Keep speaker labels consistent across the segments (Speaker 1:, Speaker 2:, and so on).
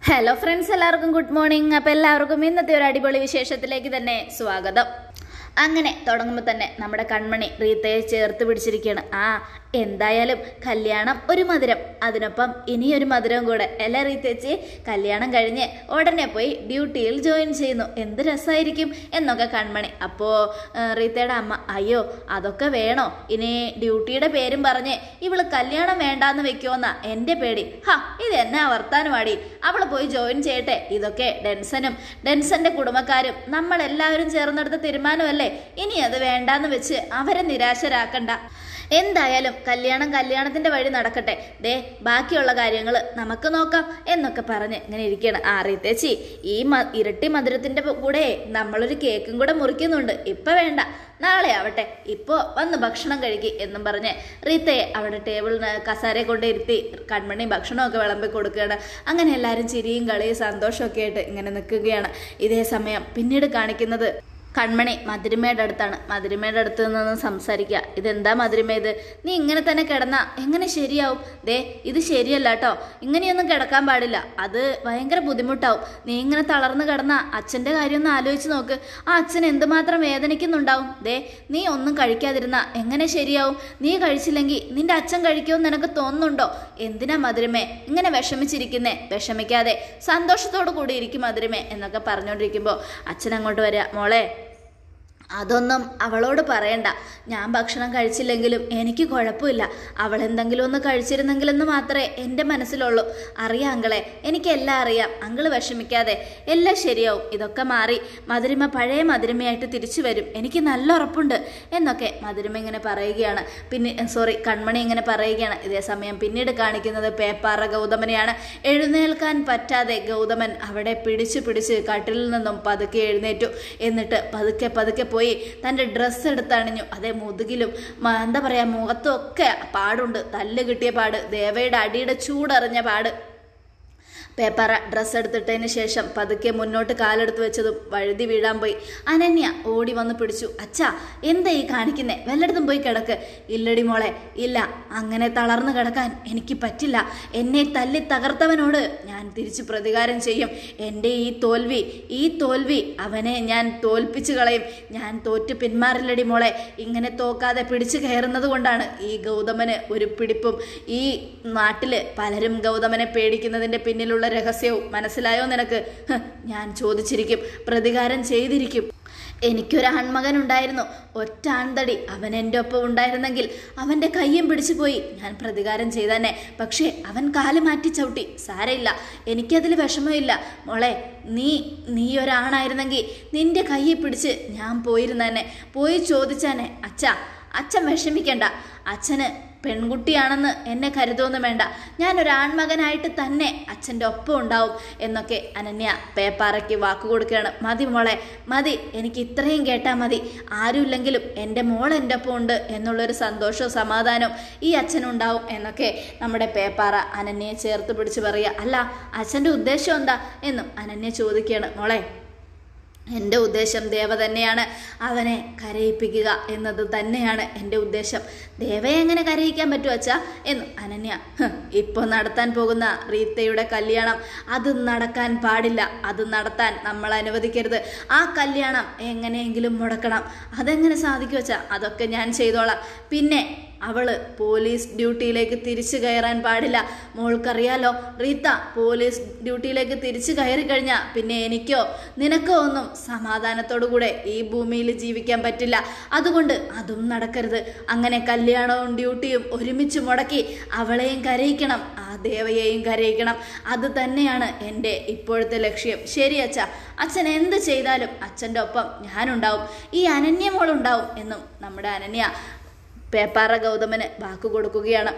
Speaker 1: hello friends എല്ലാവർക്കും good morning അപ്പോൾ എല്ലാവർക്കും ഇന്നത്തെ ഒരു അടിപൊളി വിശേഷത്തിലേക്ക് തന്നെ സ്വാഗതം അങ്ങനെ തുടങ്ങുമ്പോൾ തന്നെ നമ്മുടെ കൺമണി റീത്തയെ ചേർത്ത് പിടിച്ചിരിക്കുകയാണ് ആ എന്തായാലും കല്യാണം ഒരു മധുരം അതിനൊപ്പം ഇനിയൊരു മധുരവും കൂടെ അല്ലേ റീത്തേച്ചി കല്യാണം കഴിഞ്ഞ് ഉടനെ പോയി ഡ്യൂട്ടിയിൽ ജോയിൻ ചെയ്യുന്നു എന്ത് രസമായിരിക്കും എന്നൊക്കെ കൺമണി അപ്പോൾ റീത്തയുടെ അമ്മ അയ്യോ അതൊക്കെ വേണോ ഇനി ഡ്യൂട്ടിയുടെ പേരും പറഞ്ഞ് ഇവള് കല്യാണം വേണ്ടാന്ന് വെക്കുമെന്നാ എൻ്റെ പേടി ഹാ ഇത് എന്നാ വർത്താനമാടി അവള് പോയി ജോയിൻ ചെയ്യട്ടെ ഇതൊക്കെ ഡെൻസനും ഡെൻസന്റെ കുടുംബക്കാരും നമ്മളെല്ലാവരും ചേർന്നെടുത്ത തീരുമാനമല്ലേ ഇനി അത് വേണ്ടാന്ന് വെച്ച് അവരെ നിരാശരാക്കണ്ട എന്തായാലും കല്യാണം കല്യാണത്തിന്റെ വഴി നടക്കട്ടെ ദേ ബാക്കിയുള്ള കാര്യങ്ങൾ നമുക്ക് നോക്കാം എന്നൊക്കെ പറഞ്ഞ് ഇങ്ങനെ ഇരിക്കുകയാണ് ആ റീത്തേച്ചി ഈ മ ഇരട്ടി മധുരത്തിന്റെ കൂടെ നമ്മളൊരു കേക്കും കൂടെ മുറിക്കുന്നുണ്ട് ഇപ്പൊ വേണ്ട നാളെ ആവട്ടെ ഇപ്പോൾ വന്ന് ഭക്ഷണം കഴിക്കി എന്നും പറഞ്ഞ് റീത്തയെ അവിടെ ടേബിളിന് കസാരയെ കൊണ്ട് ഇരുത്തി കൺമണി ഭക്ഷണമൊക്കെ വിളമ്പി കൊടുക്കുകയാണ് അങ്ങനെ എല്ലാവരും ചിരിയും കളിയും സന്തോഷമൊക്കെ ആയിട്ട് ഇങ്ങനെ നിൽക്കുകയാണ് ഇതേ സമയം പിന്നീട് കാണിക്കുന്നത് കൺമണി മധുരിമയുടെ അടുത്താണ് മധുരിമയുടെ അടുത്ത് നിന്ന് സംസാരിക്കുക ഇതെന്താ മധുരിമ ഇത് നീ ഇങ്ങനെ തന്നെ കിടന്നാ എങ്ങനെ ശരിയാവും ദേ ഇത് ശരിയല്ല കേട്ടോ ഇങ്ങനെയൊന്നും കിടക്കാൻ പാടില്ല അത് ഭയങ്കര ബുദ്ധിമുട്ടാവും നീ ഇങ്ങനെ തളർന്നു കിടന്ന അച്ഛൻ്റെ കാര്യം ഒന്ന് ആലോചിച്ച് നോക്ക് ആ അച്ഛൻ എന്തുമാത്രം വേദനിക്കുന്നുണ്ടാവും ദേ നീ ഒന്നും കഴിക്കാതിരുന്ന എങ്ങനെ ശരിയാവും നീ കഴിച്ചില്ലെങ്കിൽ നിന്റെ അച്ഛൻ കഴിക്കുമെന്ന് നിനക്ക് തോന്നുന്നുണ്ടോ എന്തിനാ മധുരമേ ഇങ്ങനെ വിഷമിച്ചിരിക്കുന്നേ വിഷമിക്കാതെ സന്തോഷത്തോടു കൂടി ഇരിക്കും മധുരമേ എന്നൊക്കെ പറഞ്ഞുകൊണ്ടിരിക്കുമ്പോൾ അച്ഛൻ അങ്ങോട്ട് വരിക മോളെ അതൊന്നും അവളോട് പറയണ്ട ഞാൻ ഭക്ഷണം കഴിച്ചില്ലെങ്കിലും എനിക്ക് കുഴപ്പമില്ല അവൾ എന്തെങ്കിലും ഒന്ന് കഴിച്ചിരുന്നെങ്കിലെന്ന് മാത്രമേ എൻ്റെ മനസ്സിലുള്ളൂ അറിയാം അങ്കളെ എനിക്കെല്ലാം അറിയാം അങ്കിള് വിഷമിക്കാതെ എല്ലാം ശരിയാവും ഇതൊക്കെ മാറി മധുരിമ പഴയ മധുരിമയായിട്ട് തിരിച്ചു വരും എനിക്ക് നല്ല ഉറപ്പുണ്ട് എന്നൊക്കെ മധുരിമ ഇങ്ങനെ പറയുകയാണ് പിന്നെ സോറി കൺമണി ഇങ്ങനെ പറയുകയാണ് ഇതേ സമയം പിന്നീട് കാണിക്കുന്നത് പേപ്പാറ ഗൗതമനെയാണ് എഴുന്നേൽക്കാൻ പറ്റാതെ ഗൗതമൻ അവിടെ പിടിച്ചു പിടിച്ച് കട്ടിലിൽ നിന്നും പതുക്കെ എഴുന്നേറ്റു എന്നിട്ട് പതുക്കെ പതുക്കെ പോയി തൻ്റെ ഡ്രസ്സ് എടുത്തണിഞ്ഞു അതേ മുതുകിലും മ- എന്താ പറയുക മുഖത്തും ഒക്കെ പാടുണ്ട് തല്ല് കിട്ടിയ പാട് ദേവയുടെ അടിയുടെ ചൂടറിഞ്ഞ പാട് പേപ്പറ ഡ്രസ്സ് എടുത്തിട്ടതിന് ശേഷം പതുക്കെ മുന്നോട്ട് കാലെടുത്ത് വെച്ചതും വഴുതി വീഴാൻ പോയി അനന്യ ഓടി വന്ന് പിടിച്ചു അച്ഛാ എന്താ ഈ കാണിക്കുന്നേ വല്ലയിടത്തും പോയി കിടക്ക് ഇല്ലടി മോളെ ഇല്ല അങ്ങനെ തളർന്നു കിടക്കാൻ എനിക്ക് പറ്റില്ല എന്നെ തല്ലി തകർത്തവനോട് ഞാൻ തിരിച്ചു പ്രതികാരം ചെയ്യും എൻ്റെ ഈ തോൽവി ഈ തോൽവി അവനെ ഞാൻ തോൽപ്പിച്ചു കളയും ഞാൻ തോറ്റു പിന്മാറില്ലടി മോളെ ഇങ്ങനെ തോക്കാതെ പിടിച്ചു കയറുന്നത് കൊണ്ടാണ് ഈ ഗൗതമന് ഒരു പിടിപ്പും ഈ നാട്ടില് പലരും ഗൗതമനെ പേടിക്കുന്നതിൻ്റെ പിന്നിലുള്ള രഹസ്യവും മനസ്സിലായോ നിനക്ക് ഹ്, ഞാൻ ചോദിച്ചിരിക്കും പ്രതികാരം ചെയ്തിരിക്കും എനിക്കൊരു ആൺമകൻ ഉണ്ടായിരുന്നു ഒറ്റ ആൺതടി അവൻ എൻ്റെ ഒപ്പം ഉണ്ടായിരുന്നെങ്കിൽ അവൻ്റെ കയ്യും പിടിച്ചു പോയി ഞാൻ പ്രതികാരം ചെയ്തന്നെ പക്ഷേ അവൻ കാല് മാറ്റി ചവിട്ടി സാരയില്ല എനിക്കതിൽ വിഷമമില്ല മോളെ നീ നീ ഒരാണായിരുന്നെങ്കിൽ നിന്റെ കയ്യിൽ പിടിച്ച് ഞാൻ പോയിരുന്നെ പോയി ചോദിച്ചാനെ അച്ഛാ അച്ഛൻ വിഷമിക്കണ്ട അച്ഛന് പെൺകുട്ടിയാണെന്ന് എന്നെ കരുതൊന്നും വേണ്ട ഞാൻ ഒരു ആൺമകനായിട്ട് തന്നെ അച്ഛൻ്റെ ഒപ്പം ഉണ്ടാവും എന്നൊക്കെ അനന്യ പേപ്പാറയ്ക്ക് വാക്ക് കൊടുക്കുകയാണ് മതി മോളെ മതി എനിക്ക് ഇത്രയും കേട്ടാൽ മതി ആരുമില്ലെങ്കിലും എൻ്റെ മോൾ എൻ്റെ ഒപ്പം ഉണ്ട് എന്നുള്ളൊരു സന്തോഷവും സമാധാനവും ഈ അച്ഛനുണ്ടാവും എന്നൊക്കെ നമ്മുടെ പേപ്പാറ അനന്യയെ ചേർത്ത് പിടിച്ച് പറയുക അല്ല അച്ഛൻ്റെ ഉദ്ദേശം എന്താ എന്നും അനന്യ ചോദിക്കുകയാണ് മോളെ എൻ്റെ ഉദ്ദേശം ദേവ തന്നെയാണ് അവനെ കരയിപ്പിക്കുക എന്നത് തന്നെയാണ് എൻ്റെ ഉദ്ദേശം ദേവയെ എങ്ങനെ കരയിക്കാൻ പറ്റുമോ അച്ഛാ എന്നും അനന്യ "ഹ്, ഇപ്പോൾ നടത്താൻ പോകുന്ന റീത്തയുടെ കല്യാണം അത് നടക്കാൻ പാടില്ല അത് നടത്താൻ നമ്മൾ അനുവദിക്കരുത് ആ കല്യാണം എങ്ങനെയെങ്കിലും മുടക്കണം അതെങ്ങനെ സാധിക്കും അച്ഛാ അതൊക്കെ ഞാൻ ചെയ്തോളാം പിന്നെ അവള് പോലീസ് ഡ്യൂട്ടിയിലേക്ക് തിരിച്ചു കയറാൻ പാടില്ല മോൾക്കറിയാലോ റീത്ത പോലീസ് ഡ്യൂട്ടിയിലേക്ക് തിരിച്ചു കയറി കഴിഞ്ഞാൽ പിന്നെ എനിക്കോ നിനക്കോ ഒന്നും സമാധാനത്തോടു കൂടെ ഈ ഭൂമിയിൽ ജീവിക്കാൻ പറ്റില്ല അതുകൊണ്ട് അതും നടക്കരുത് അങ്ങനെ കല്യാണവും ഡ്യൂട്ടിയും ഒരുമിച്ച് മുടക്കി അവളെയും കരയിക്കണം ആ ദേവയെയും കരയിക്കണം അത് തന്നെയാണ് എൻ്റെ ഇപ്പോഴത്തെ ലക്ഷ്യം ശരി അച്ഛ അച്ഛൻ എന്ത് ചെയ്താലും അച്ഛൻ്റെ ഒപ്പം ഞാനുണ്ടാവും ഈ അനന്യമോളുണ്ടാവും എന്നും നമ്മുടെ അനന്യ പേപ്പാറ ഗൗതമന് വാക്കു കൊടുക്കുകയാണ്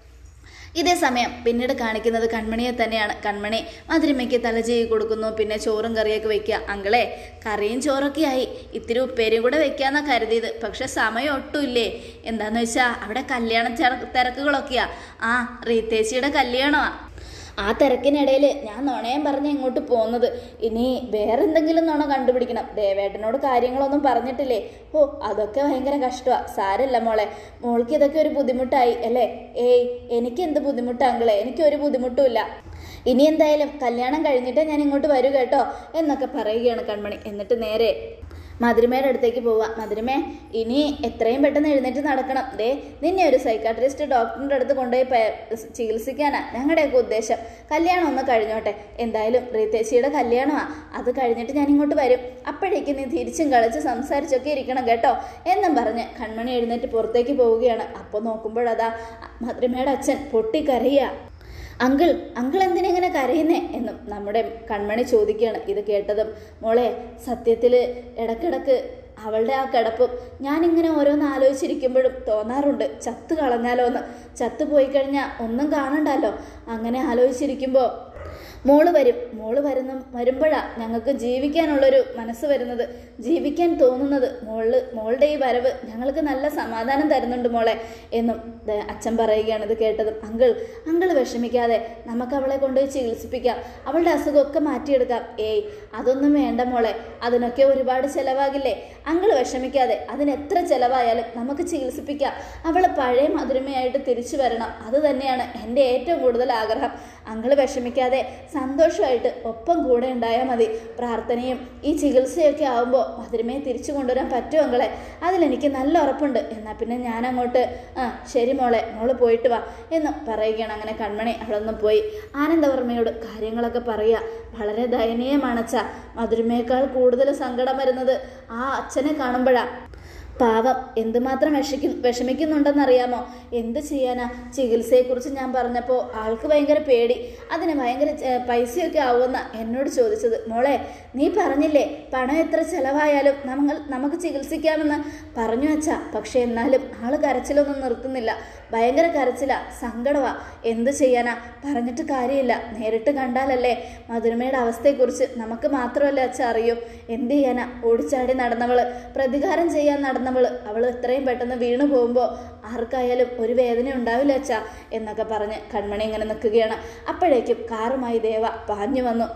Speaker 1: ഇതേ സമയം പിന്നീട് കാണിക്കുന്നത് കൺമണിയെ തന്നെയാണ് കൺമണി മധുരിമയ്ക്ക് തലചെയ്യി കൊടുക്കുന്നു പിന്നെ ചോറും കറിയൊക്കെ വെക്കുക അങ്കളെ കറിയും ചോറൊക്കെ ആയി ഇത്തിരി ഉപ്പേരിയും കൂടെ വെക്കാന്നാ കരുതിയത് പക്ഷെ സമയം ഒട്ടുമില്ലേ എന്താന്ന് വെച്ചാൽ അവിടെ കല്യാണ ചെറ- തിരക്കുകളൊക്കെയാ ആ റീത്തേച്ചിയുടെ കല്യാണമാ ആ തിരക്കിനിടയിൽ ഞാൻ നുണയം പറഞ്ഞ് ഇങ്ങോട്ട് പോകുന്നത് ഇനി വേറെ എന്തെങ്കിലും നുണ കണ്ടുപിടിക്കണം ദേവേട്ടനോട് കാര്യങ്ങളൊന്നും പറഞ്ഞിട്ടില്ലേ ഓ അതൊക്കെ ഭയങ്കര കഷ്ടമാണ് സാരല്ല മോളെ മോൾക്ക് ഇതൊക്കെ ഒരു ബുദ്ധിമുട്ടായി അല്ലേ ഏയ് എനിക്ക് എന്ത് ബുദ്ധിമുട്ടാങ്കിളെ എനിക്കൊരു ബുദ്ധിമുട്ടുമില്ല ഇനി എന്തായാലും കല്യാണം കഴിഞ്ഞിട്ടേ ഞാൻ ഇങ്ങോട്ട് വരൂ കേട്ടോ എന്നൊക്കെ പറയുകയാണ് കൺമണി എന്നിട്ട് നേരെ മധുരമയുടെ അടുത്തേക്ക് പോവാം മധുരമേ ഇനി എത്രയും പെട്ടെന്ന് എഴുന്നേറ്റ് നടക്കണം ദേ നിന്നെ ഒരു സൈക്കാട്രിസ്റ്റ് ഡോക്ടറിൻ്റെ അടുത്ത് കൊണ്ടുപോയി പ- ചികിത്സിക്കാനാ ഞങ്ങളുടെയൊക്കെ ഉദ്ദേശം കല്യാണം ഒന്ന് കഴിഞ്ഞോട്ടെ എന്തായാലും റീതേച്ചിയുടെ കല്യാണമാണ് അത് കഴിഞ്ഞിട്ട് ഞാൻ ഇങ്ങോട്ട് വരും അപ്പോഴേക്കും നീ തിരിച്ചും കളിച്ച് സംസാരിച്ചൊക്കെ ഇരിക്കണം കേട്ടോ എന്നും പറഞ്ഞ് കൺമണി എഴുന്നേറ്റ് പുറത്തേക്ക് പോവുകയാണ് അപ്പോൾ നോക്കുമ്പോഴതാ മധുരമയുടെ അച്ഛൻ പൊട്ടിക്കരയുക അങ്കിൾ അങ്കിൾ എന്തിനാ ഇങ്ങനെ കരയുന്നേ എന്നും നമ്മുടെ കൺമണി ചോദിക്കുകയാണ് ഇത് കേട്ടതും മോളെ സത്യത്തിൽ ഇടക്കിടക്ക് അവളുടെ ആ കിടപ്പും ഞാനിങ്ങനെ ഓരോന്ന് ആലോചിച്ചിരിക്കുമ്പോഴും തോന്നാറുണ്ട് ചത്ത് കളഞ്ഞാലോ എന്ന് ചത്ത് പോയി കഴിഞ്ഞാൽ ഒന്നും കാണണ്ടല്ലോ അങ്ങനെ ആലോചിച്ചിരിക്കുമ്പോൾ മോള് വരും മോള് വരുന്ന വരുമ്പോഴാണ് ഞങ്ങൾക്ക് ജീവിക്കാനുള്ളൊരു മനസ്സ് വരുന്നത് ജീവിക്കാൻ തോന്നുന്നത് മോള് മോളുടെ ഈ വരവ് ഞങ്ങൾക്ക് നല്ല സമാധാനം തരുന്നുണ്ട് മോളെ എന്നും ദേ അച്ഛൻ പറയുകയാണ് ഇത് കേട്ടതും അങ്കിൾ അങ്കിൾ വിഷമിക്കാതെ നമുക്ക് അവളെ കൊണ്ടുപോയി ചികിത്സിപ്പിക്കാം അവളുടെ അസുഖമൊക്കെ മാറ്റിയെടുക്കാം ഏയ് അതൊന്നും വേണ്ട മോളെ അതിനൊക്കെ ഒരുപാട് ചിലവാകില്ലേ അങ്കിൾ വിഷമിക്കാതെ അതിന് എത്ര ചിലവായാലും നമുക്ക് ചികിത്സിപ്പിക്കാം അവൾ പഴയ മധുരമയായിട്ട് തിരിച്ചു വരണം അത് തന്നെയാണ് എൻ്റെ ഏറ്റവും കൂടുതൽ ആഗ്രഹം അങ്കിള് വിഷമിക്കാതെ സന്തോഷമായിട്ട് ഒപ്പം കൂടെ ഉണ്ടായാൽ മതി പ്രാർത്ഥനയും ഈ ചികിത്സയൊക്കെ ആവുമ്പോൾ മധുരമയെ തിരിച്ചു കൊണ്ടുവരാൻ പറ്റുമോ അങ്ങളെ അതിലെനിക്ക് നല്ല ഉറപ്പുണ്ട് എന്നാൽ പിന്നെ ഞാൻ അങ്ങോട്ട് ആ ശരി മോളെ മോള് പോയിട്ട് വാ എന്ന് പറയുകയാണ് അങ്ങനെ കൺമണി അവിടെ നിന്ന് പോയി ആനന്ദവർമ്മയോട് കാര്യങ്ങളൊക്കെ പറയുക വളരെ ദയനീയമാണച്ച മധുരമയേക്കാൾ കൂടുതൽ സങ്കടം വരുന്നത് ആ അച്ഛനെ കാണുമ്പോഴാണ് പാവം എന്തുമാത്രം വിഷമിക്കും വിഷമിക്കുന്നുണ്ടെന്നറിയാമോ എന്ത് ചെയ്യാനാ ചികിത്സയെക്കുറിച്ച് ഞാൻ പറഞ്ഞപ്പോൾ ആൾക്ക് ഭയങ്കര പേടി അതിന് ഭയങ്കര ഏർ, പൈസയൊക്കെ ആവുമെന്ന എന്നോട് ചോദിച്ചത് മോളെ നീ പറഞ്ഞില്ലേ പണം എത്ര ചിലവായാലും നമ്മൾ നമുക്ക് ചികിത്സിക്കാമെന്ന് പറഞ്ഞു വച്ചാ പക്ഷെ എന്നാലും ആള് കരച്ചിലൊന്നും നിർത്തുന്നില്ല ഭയങ്കര കരച്ചിലാ സങ്കടമാ എന്ത് ചെയ്യാനാ പറഞ്ഞിട്ട് കാര്യമില്ല നേരിട്ട് കണ്ടാലല്ലേ മധുരമയുടെ അവസ്ഥയെക്കുറിച്ച് നമുക്ക് മാത്രമല്ല അച്ഛ അറിയൂ എന്ത് ചെയ്യാനാ ഓടിച്ചാടി നടന്നവള് പ്രതികാരം ചെയ്യാൻ നടന്നവള് അവൾ എത്രയും പെട്ടെന്ന് വീണു പോകുമ്പോൾ ആർക്കായാലും ഒരു വേദന ഉണ്ടാവില്ല അച്ഛ എന്നൊക്കെ പറഞ്ഞ് കൺമണി ഇങ്ങനെ നിൽക്കുകയാണ് അപ്പോഴേക്കും കാറുമായി ദേവ പാഞ്ഞു വന്നു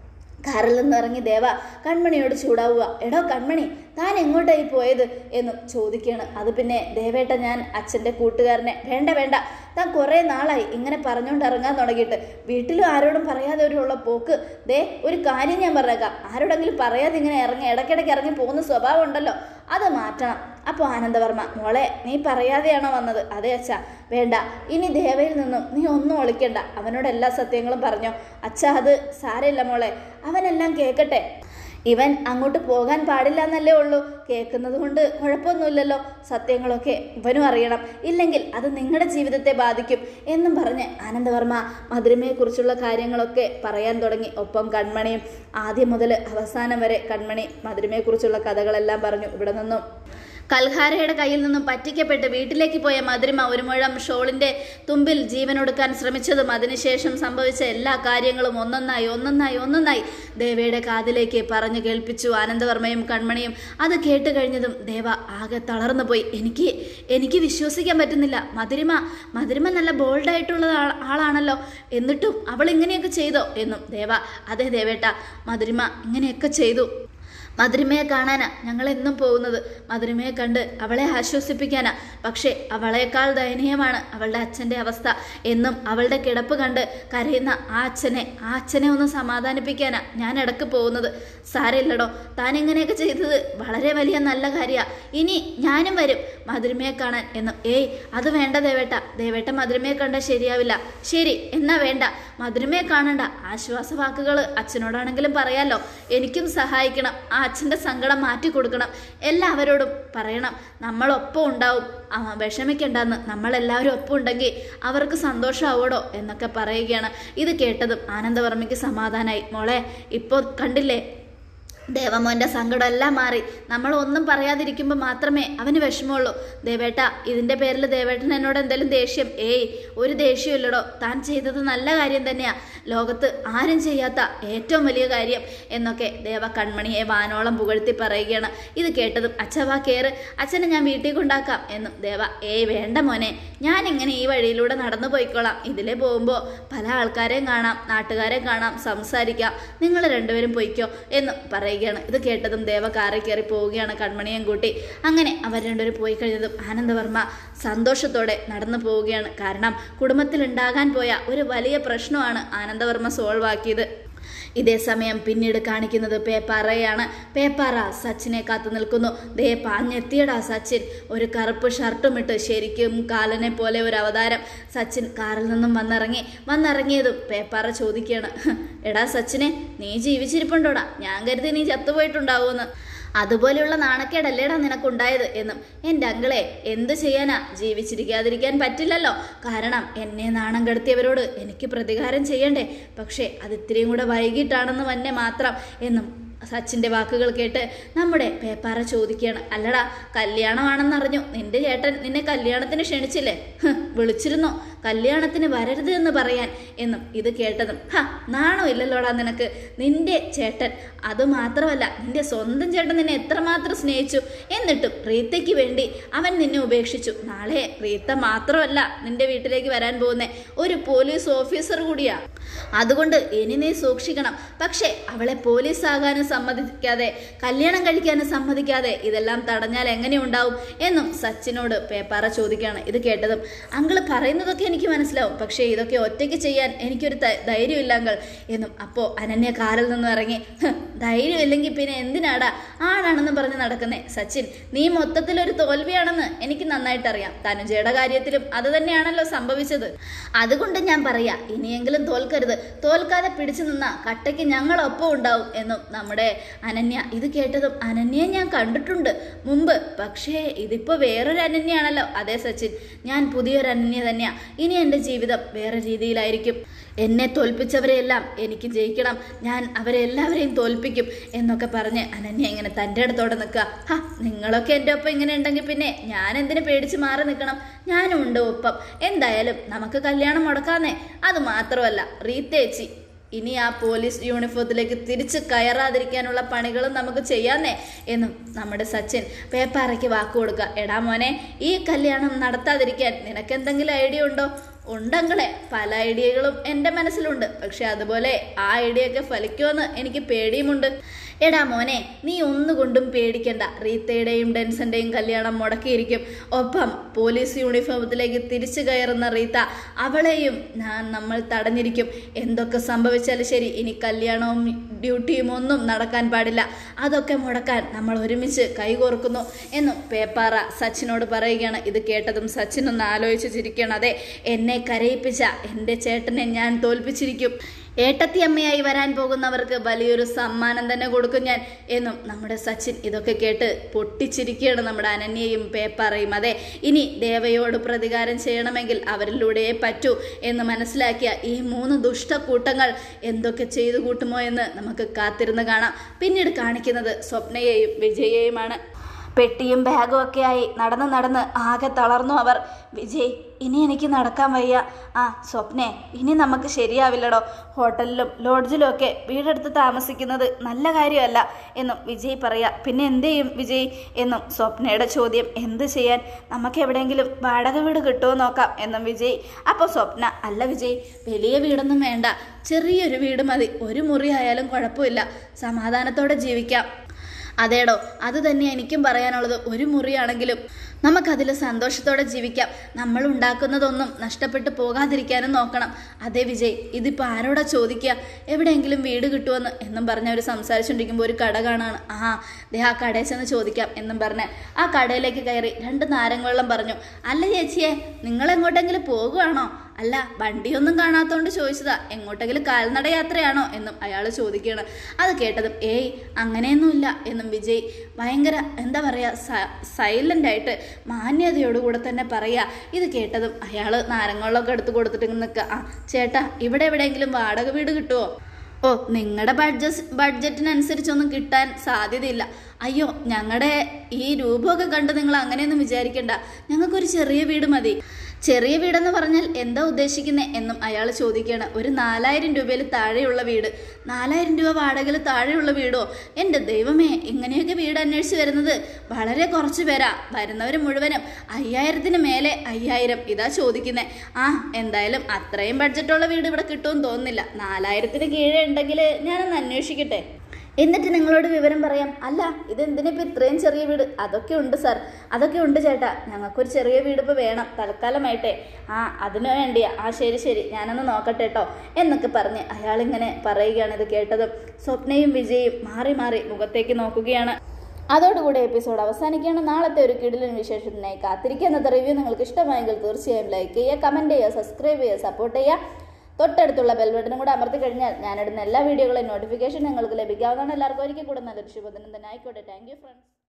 Speaker 1: കാറിൽ നിന്ന് ഇറങ്ങി ദേവ കൺമണിയോട് ചൂടാവുക എടോ കൺമണി താൻ എങ്ങോട്ടായി പോയത് എന്നും ചോദിക്കുകയാണ് അത് പിന്നെ ദേവേട്ട ഞാൻ അച്ഛൻ്റെ കൂട്ടുകാരനെ വേണ്ട വേണ്ട താൻ കുറേ നാളായി ഇങ്ങനെ പറഞ്ഞുകൊണ്ട് ഇറങ്ങാൻ തുടങ്ങിയിട്ട് വീട്ടിലും ആരോടും പറയാതെ ഒരു ഉള്ള പോക്ക് ദേ ഒരു കാര്യം ഞാൻ പറഞ്ഞേക്കാം ആരോടെങ്കിലും പറയാതെ ഇങ്ങനെ ഇറങ്ങി ഇടയ്ക്കിടയ്ക്ക് ഇറങ്ങി പോകുന്ന സ്വഭാവം ഉണ്ടല്ലോ അത് മാറ്റണം അപ്പോൾ ആനന്ദവർമ്മ മോളെ നീ പറയാതെയാണോ വന്നത് അതെ അച്ഛാ വേണ്ട ഇനി ദേവയിൽ നിന്നും നീ ഒന്നും ഒളിക്കണ്ട അവനോട് എല്ലാ സത്യങ്ങളും പറഞ്ഞോ അച്ഛാ അത് സാരമില്ല മോളെ അവനെല്ലാം കേൾക്കട്ടെ ഇവൻ അങ്ങോട്ട് പോകാൻ പാടില്ല എന്നല്ലേ ഉള്ളൂ കേൾക്കുന്നത് കൊണ്ട് കുഴപ്പമൊന്നുമില്ലല്ലോ സത്യങ്ങളൊക്കെ ഇവനും അറിയണം ഇല്ലെങ്കിൽ അത് നിങ്ങളുടെ ജീവിതത്തെ ബാധിക്കും എന്നും പറഞ്ഞ് ആനന്ദവർമ്മ മധുരമയെക്കുറിച്ചുള്ള കാര്യങ്ങളൊക്കെ പറയാൻ തുടങ്ങി ഒപ്പം കൺമണിയും ആദ്യം മുതൽ അവസാനം വരെ കൺമണി മധുരമയെക്കുറിച്ചുള്ള കഥകളെല്ലാം പറഞ്ഞു ഇവിടെ നിന്നും കൽഹാരയുടെ കയ്യിൽ നിന്നും പറ്റിക്കപ്പെട്ട് വീട്ടിലേക്ക് പോയ മധുരിമ ഒരു മുഴം ഷോളിന്റെ തുമ്പിൽ ജീവനൊടുക്കാൻ ശ്രമിച്ചതും അതിനുശേഷം സംഭവിച്ച എല്ലാ കാര്യങ്ങളും ഒന്നൊന്നായി ഒന്നൊന്നായി ഒന്നൊന്നായി ദേവയുടെ കാതിലേക്ക് പറഞ്ഞു കേൾപ്പിച്ചു ആനന്ദവർമ്മയും കൺമണിയും അത് കേട്ട് കഴിഞ്ഞതും ദേവ ആകെ തളർന്നു പോയി എനിക്ക് എനിക്ക് വിശ്വസിക്കാൻ പറ്റുന്നില്ല മധുരിമ മധുരിമ നല്ല ബോൾഡായിട്ടുള്ള ആൾ- ആളാണല്ലോ എന്നിട്ടും അവൾ ഇങ്ങനെയൊക്കെ ചെയ്തോ എന്നും ദേവ അതെ ദേവേട്ട മധുരിമ ഇങ്ങനെയൊക്കെ ചെയ്തു മധുരിമയെ കാണാനാ ഞങ്ങൾ എന്നും പോകുന്നത് മധുരിമയെ കണ്ട് അവളെ ആശ്വസിപ്പിക്കാനാ പക്ഷേ അവളേക്കാൾ ദയനീയമാണ് അവളുടെ അച്ഛൻ്റെ അവസ്ഥ എന്നും അവളുടെ കിടപ്പ് കണ്ട് കരയുന്ന ആ അച്ഛനെ ആ അച്ഛനെ ഒന്ന് സമാധാനിപ്പിക്കാനാ ഞാൻ ഇടക്ക് പോകുന്നത് സാരമില്ലടോ താൻ ഇങ്ങനെയൊക്കെ ചെയ്തത് വളരെ വലിയ നല്ല കാര്യമാണ് ഇനി ഞാനും വരും മധുരിമയെ കാണാൻ എന്നും ഏയ് അത് വേണ്ട ദേവേട്ട ദേവേട്ട മധുരിമയെ കണ്ടാൽ ശരിയാവില്ല ശരി എന്നാ വേണ്ട മധുരിമയെ കാണണ്ട ആശ്വാസവാക്കുകൾ അച്ഛനോടാണെങ്കിലും പറയാലോ എനിക്കും സഹായിക്കണം ആ അച്ഛൻ്റെ സങ്കടം മാറ്റി കൊടുക്കണം എല്ലാവരോടും പറയണം നമ്മളൊപ്പം ഉണ്ടാവും ആ, വിഷമിക്കണ്ടെന്ന് നമ്മളെല്ലാവരും ഒപ്പം ഉണ്ടെങ്കിൽ അവർക്ക് സന്തോഷമാവോടോ എന്നൊക്കെ പറയുകയാണ് ഇത് കേട്ടതും ആനന്ദവർമ്മയ്ക്ക് സമാധാനമായി മോളെ ഇപ്പോൾ കണ്ടില്ലേ ദേവമോൻ്റെ സങ്കടം എല്ലാം മാറി നമ്മൾ ഒന്നും പറയാതിരിക്കുമ്പോൾ മാത്രമേ അവന് വിഷമമുള്ളൂ ദേവേട്ട ഇതിൻ്റെ പേരിൽ ദേവേട്ടൻ എന്നോട് എന്തെങ്കിലും ദേഷ്യം ഏയ് ഒരു ദേഷ്യമില്ലടോ താൻ ചെയ്തത് നല്ല കാര്യം തന്നെയാ ലോകത്ത് ആരും ചെയ്യാത്ത ഏറ്റവും വലിയ കാര്യം എന്നൊക്കെ ദേവ കൺമണിയെ വാനോളം പുകഴ്ത്തി പറയുകയാണ് ഇത് കേട്ടതും അച്ഛവാ കയറ് അച്ഛനെ ഞാൻ വീട്ടിൽ കൊണ്ടാക്കാം എന്നും ദേവ ഏയ് വേണ്ട മോനെ ഞാൻ ഇങ്ങനെ ഈ വഴിയിലൂടെ നടന്നു പോയിക്കോളാം ഇതിലെ പോകുമ്പോൾ പല ആൾക്കാരെയും കാണാം നാട്ടുകാരെ കാണാം സംസാരിക്കാം നിങ്ങൾ രണ്ടുപേരും പൊയ്ക്കോ എന്നും പറയുക പറയുകയാണ് ഇത് കേട്ടതും ദേവ കാറിൽ കയറി പോവുകയാണ് കൺമണിയും കൂട്ടി അങ്ങനെ അവർ രണ്ടുപേരും പോയി കഴിഞ്ഞതും ആനന്ദവർമ്മ സന്തോഷത്തോടെ നടന്നു പോവുകയാണ് കാരണം കുടുംബത്തിൽ ഉണ്ടാകാൻ പോയ ഒരു വലിയ പ്രശ്നമാണ് ആനന്ദവർമ്മ സോൾവ് ആക്കിയത് ഇതേ സമയം പിന്നീട് കാണിക്കുന്നത് പേപ്പാറയാണ് പേപ്പാറ സച്ചിനെ കാത്തു നിൽക്കുന്നു ദേ പാഞ്ഞെത്തിയടാ സച്ചിൻ ഒരു കറുപ്പ് ഷർട്ടും ഇട്ട് ശരിക്കും കാലനെ പോലെ ഒരു അവതാരം സച്ചിൻ കാറിൽ നിന്നും വന്നിറങ്ങി വന്നിറങ്ങിയതും പേപ്പാറ ചോദിക്കുകയാണ് എടാ സച്ചിനെ നീ ജീവിച്ചിരിപ്പുണ്ടോടാ ഞാൻ കരുതി നീ ചത്തുപോയിട്ടുണ്ടാവുമെന്ന് അതുപോലെയുള്ള നാണക്കേടല്ലേടാ നിനക്കുണ്ടായത് എന്നും എൻ്റെ അങ്കിളെ എന്ത് ചെയ്യാനാ ജീവിച്ചിരിക്കാതിരിക്കാൻ പറ്റില്ലല്ലോ കാരണം എന്നെ നാണം കെടുത്തിയവരോട് എനിക്ക് പ്രതികാരം ചെയ്യണ്ടേ പക്ഷേ അത് ഇത്തിരിയും കൂടെ വൈകിട്ടാണെന്ന് തന്നെ മാത്രം എന്നും സച്ചിൻ്റെ വാക്കുകൾ കേട്ട് നമ്മുടെ പേപ്പാറ ചോദിക്കുകയാണ് അല്ലടാ കല്യാണമാണെന്നറിഞ്ഞു നിന്റെ ചേട്ടൻ നിന്നെ കല്യാണത്തിന് ക്ഷണിച്ചില്ലേ ഹ്, വിളിച്ചിരുന്നോ കല്യാണത്തിന് വരരുത് എന്ന് പറയാൻ എന്നും ഇത് കേട്ടതും ഹ നാണോ ഇല്ലല്ലോടാ നിനക്ക് നിന്റെ ചേട്ടൻ അതുമാത്രമല്ല നിന്റെ സ്വന്തം ചേട്ടൻ നിന്നെ എത്രമാത്രം സ്നേഹിച്ചു എന്നിട്ടും റീത്തയ്ക്ക് വേണ്ടി അവൻ നിന്നെ ഉപേക്ഷിച്ചു നാളെ റീത്ത മാത്രമല്ല നിന്റെ വീട്ടിലേക്ക് വരാൻ പോകുന്ന ഒരു പോലീസ് ഓഫീസർ കൂടിയാ അതുകൊണ്ട് ഇനി നീ സൂക്ഷിക്കണം പക്ഷേ അവളെ പോലീസ് ആകാനും സമ്മതിക്കാതെ കല്യാണം കഴിക്കാനും സമ്മതിക്കാതെ ഇതെല്ലാം തടഞ്ഞാൽ എങ്ങനെയുണ്ടാവും എന്നും സച്ചിനോട് പേപ്പാറ ചോദിക്കുകയാണ് ഇത് കേട്ടതും അങ്കിള് പറയുന്നതൊക്കെ എനിക്ക് മനസ്സിലാവും പക്ഷേ ഇതൊക്കെ ഒറ്റയ്ക്ക് ചെയ്യാൻ എനിക്കൊരു ധൈ- ധൈര്യമില്ല അങ്കിൾ എന്നും അപ്പോൾ അനന്യ കാറിൽ നിന്നും ഇറങ്ങി "ഹ്, ധൈര്യമില്ലെങ്കിൽ പിന്നെ എന്തിനാടാ ആണാണെന്ന് പറഞ്ഞ് നടക്കുന്നേ സച്ചിൻ നീ മൊത്തത്തിൽ ഒരു തോൽവിയാണെന്ന് എനിക്ക് നന്നായിട്ട് അറിയാം തനുജയുടെ കാര്യത്തിലും അത് തന്നെയാണല്ലോ സംഭവിച്ചത് അതുകൊണ്ട് ഞാൻ പറയാ ഇനിയെങ്കിലും തോൽക്കരുത് തോൽക്കാതെ പിടിച്ചു നിന്ന കട്ടയ്ക്ക് ഞങ്ങളൊപ്പം ഉണ്ടാവും എന്നും നമ്മുടെ അനന്യ ഇത് കേട്ടതും അനന്യയെ ഞാൻ കണ്ടിട്ടുണ്ട് മുമ്പ് പക്ഷേ ഇതിപ്പോ വേറൊരു അനന്യാണല്ലോ അതെ സച്ചിൻ ഞാൻ പുതിയൊരു അനന്യ തന്നെയാ ഇനി എൻ്റെ ജീവിതം വേറെ രീതിയിലായിരിക്കും എന്നെ തോൽപ്പിച്ചവരെയെല്ലാം എനിക്ക് ജയിക്കണം ഞാൻ അവരെ എല്ലാവരെയും തോൽപ്പിക്കും എന്നൊക്കെ പറഞ്ഞ് അനന്യ ഇങ്ങനെ തൻ്റെ അടുത്തോടെ നിൽക്കുക ഹാ നിങ്ങളൊക്കെ എൻ്റെ ഒപ്പം ഇങ്ങനെ ഉണ്ടെങ്കിൽ പിന്നെ ഞാൻ എന്തിനു പേടിച്ച് മാറി നിൽക്കണം ഞാനും ഉണ്ട് ഒപ്പം എന്തായാലും നമുക്ക് കല്യാണം മുടക്കാന്നേ അത് മാത്രമല്ല റീത്തേച്ചി ഇനി ആ പോലീസ് യൂണിഫോത്തിലേക്ക് തിരിച്ച് കയറാതിരിക്കാനുള്ള പണികളും നമുക്ക് ചെയ്യാന്നേ എന്നും നമ്മുടെ സച്ചിൻ പേപ്പാറയ്ക്ക് വാക്ക് കൊടുക്കുക എടാ മോനെ ഈ കല്യാണം നടത്താതിരിക്കാൻ നിനക്കെന്തെങ്കിലും ഐഡിയ ഉണ്ടോ ഉണ്ടെങ്കിലേ പല ഐഡിയകളും എൻ്റെ മനസ്സിലുണ്ട് പക്ഷെ അതുപോലെ ആ ഐഡിയ ഒക്കെ ഫലിക്കുമെന്ന് എനിക്ക് പേടിയുമുണ്ട് എടാ മോനെ നീ ഒന്നുകൊണ്ടും പേടിക്കണ്ട റീത്തയുടെയും ഡെൻസന്റെയും കല്യാണം മുടക്കിയിരിക്കും ഒപ്പം പോലീസ് യൂണിഫോമത്തിലേക്ക് തിരിച്ചു കയറുന്ന റീത്ത അവളെയും ഞാൻ നമ്മൾ തടഞ്ഞിരിക്കും എന്തൊക്കെ സംഭവിച്ചാലും ശരി ഇനി കല്യാണവും ഡ്യൂട്ടിയും ഒന്നും നടക്കാൻ പാടില്ല അതൊക്കെ മുടക്കാൻ നമ്മൾ ഒരുമിച്ച് കൈകോർക്കുന്നു എന്നും പേപ്പാറ സച്ചിനോട് പറയുകയാണ് ഇത് കേട്ടതും സച്ചിൻ ഒന്ന് ആലോചിച്ച് ചിരിക്കണം അതെ എന്നെ കരയിപ്പിച്ച എൻ്റെ ചേട്ടനെ ഞാൻ തോൽപ്പിച്ചിരിക്കും ഏട്ടത്തി അമ്മയായി വരാൻ പോകുന്നവർക്ക് വലിയൊരു സമ്മാനം തന്നെ കൊടുക്കും ഞാൻ എന്നും നമ്മുടെ സച്ചിൻ ഇതൊക്കെ കേട്ട് പൊട്ടിച്ചിരിക്കുകയാണ് നമ്മുടെ അനന്യയും പേപ്പാറയും അതെ ഇനി ദേവയോട് പ്രതികാരം ചെയ്യണമെങ്കിൽ അവരിലൂടെയേ പറ്റൂ എന്ന് മനസ്സിലാക്കിയ ഈ മൂന്ന് ദുഷ്ടക്കൂട്ടങ്ങൾ എന്തൊക്കെ ചെയ്തു കൂട്ടുമോ എന്ന് നമുക്ക് കാത്തിരുന്ന് കാണാം പിന്നീട് കാണിക്കുന്നത് സ്വപ്നയെയും വിജയെയുമാണ് പെട്ടിയും ബാഗും ഒക്കെ ആയി നടന്ന് നടന്ന് ആകെ തളർന്നു അവർ വിജയ് ഇനി എനിക്ക് നടക്കാൻ വയ്യ ആ സ്വപ്നെ ഇനി നമുക്ക് ശരിയാവില്ലടോ ഹോട്ടലിലും ലോഡ്ജിലും ഒക്കെ വീടെടുത്ത് താമസിക്കുന്നത് നല്ല കാര്യമല്ല എന്നും വിജയ് പറയാ പിന്നെ എന്ത് ചെയ്യും വിജയ് എന്നും സ്വപ്നയുടെ ചോദ്യം എന്ത് ചെയ്യാൻ നമുക്ക് എവിടെയെങ്കിലും വാടക വീട് കിട്ടുമോ നോക്കാം എന്നും വിജയ് അപ്പോൾ സ്വപ്ന അല്ല വിജയ് വലിയ വീടൊന്നും വേണ്ട ചെറിയൊരു വീട് മതി ഒരു മുറി ആയാലും കുഴപ്പമില്ല സമാധാനത്തോടെ ജീവിക്കാം അതേടോ അത് തന്നെ എനിക്കും പറയാനുള്ളത് ഒരു മുറിയാണെങ്കിലും നമുക്കതിൽ സന്തോഷത്തോടെ ജീവിക്കാം നമ്മൾ ഉണ്ടാക്കുന്നതൊന്നും നഷ്ടപ്പെട്ടു പോകാതിരിക്കാനും നോക്കണം അതെ വിജയ് ഇതിപ്പോൾ ആരോടാ ചോദിക്കുക എവിടെയെങ്കിലും വീട് കിട്ടുമെന്ന് എന്നും പറഞ്ഞ് അവർ സംസാരിച്ചുകൊണ്ടിരിക്കുമ്പോൾ ഒരു കട കാണാണ് ആ ദേ ആ കടയിൽ ചെന്ന് ചോദിക്കാം എന്നും പറഞ്ഞ് ആ കടയിലേക്ക് കയറി രണ്ട് നാരങ്ങ വെള്ളം പറഞ്ഞു അല്ല ചേച്ചിയെ നിങ്ങൾ എങ്ങോട്ടെങ്കിലും പോകുവാണോ അല്ല വണ്ടിയൊന്നും കാണാത്തോണ്ട് ചോദിച്ചതാ എങ്ങോട്ടെങ്കിലും കാൽനട യാത്രയാണോ എന്നും അയാൾ ചോദിക്കുകയാണ് അത് കേട്ടതും ഏയ് അങ്ങനെയൊന്നുമില്ല എന്നും വിജയ് ഭയങ്കര എന്താ പറയുക സൈലൻ്റ് ആയിട്ട് മാന്യതയോടുകൂടെ തന്നെ പറയുക ഇത് കേട്ടതും അയാൾ നാരങ്ങളൊക്കെ എടുത്ത് കൊടുത്തിട്ട് നിൽക്കുക ആ ചേട്ടാ ഇവിടെ എവിടെയെങ്കിലും വാടക വീട് കിട്ടുമോ ഓ നിങ്ങളുടെ ബഡ്ജറ്റ് ബഡ്ജറ്റിനനുസരിച്ചൊന്നും കിട്ടാൻ സാധ്യതയില്ല അയ്യോ ഞങ്ങളുടെ ഈ രൂപമൊക്കെ കണ്ട് നിങ്ങൾ അങ്ങനെയൊന്നും വിചാരിക്കണ്ട ഞങ്ങൾക്കൊരു ചെറിയ വീട് മതി ചെറിയ വീടെന്ന് പറഞ്ഞാൽ എന്താ ഉദ്ദേശിക്കുന്നത് എന്നും അയാൾ ചോദിക്കുകയാണ് ഒരു നാലായിരം രൂപയിൽ താഴെയുള്ള വീട് നാലായിരം രൂപ വാടകയിൽ താഴെയുള്ള വീടോ എൻ്റെ ദൈവമേ ഇങ്ങനെയൊക്കെ വീട് അന്വേഷിച്ച് വരുന്നത് വളരെ കുറച്ച് പേരാ വരുന്നവർ മുഴുവനും അയ്യായിരത്തിന് മേലെ അയ്യായിരം ഇതാ ചോദിക്കുന്നത് ആ എന്തായാലും അത്രയും ബഡ്ജറ്റുള്ള വീട് ഇവിടെ കിട്ടുമെന്ന് തോന്നുന്നില്ല നാലായിരത്തിന് കീഴേ ഉണ്ടെങ്കിൽ ഞാനൊന്ന് അന്വേഷിക്കട്ടെ എന്നിട്ട് നിങ്ങളോട് വിവരം പറയാം അല്ല ഇതെന്തിനിപ്പോൾ ഇത്രയും ചെറിയ വീട് അതൊക്കെ ഉണ്ട് സാർ അതൊക്കെ ഉണ്ട് ചേട്ടാ ഞങ്ങൾക്കൊരു ചെറിയ വീട് ഇപ്പോൾ വേണം തൽക്കാലമായിട്ടേ ആ അതിനു വേണ്ടിയാ ആ ശരി ശരി ഞാനൊന്ന് നോക്കട്ടെ കേട്ടോ എന്നൊക്കെ പറഞ്ഞ് അയാളിങ്ങനെ പറയുകയാണ് ഇത് കേട്ടതും സ്വപ്നയും വിജയും മാറി മാറി മുഖത്തേക്ക് നോക്കുകയാണ് അതോടുകൂടി എപ്പിസോഡ് അവസാനിക്കുകയാണ് നാളത്തെ ഒരു കിടിലൻ വിശേഷത്തിനായി കാത്തിരിക്കുക എന്നത്തെ റിവ്യൂ നിങ്ങൾക്ക് ഇഷ്ടമായെങ്കിൽ തീർച്ചയായും ലൈക്ക് ചെയ്യുക കമൻറ്റ് ചെയ്യുക സബ്സ്ക്രൈബ് ചെയ്യുക സപ്പോർട്ട് ചെയ്യുക തൊട്ടടുത്തുള്ള ബെൽ ബട്ടനും കൂടെ അമർത്തി കഴിഞ്ഞാൽ ഞാനിടുന്ന എല്ലാ വീഡിയോകളും നോട്ടിഫിക്കേഷൻ നിങ്ങൾക്ക് ലഭിക്കാവുന്നതാണ് എല്ലാവർക്കും ഒരിക്കൽ കൂടെ നല്ലൊരു ശുഭദിനം തന്നെ ആയിക്കോട്ടെ താങ്ക് യു ഫ്രണ്ട്സ്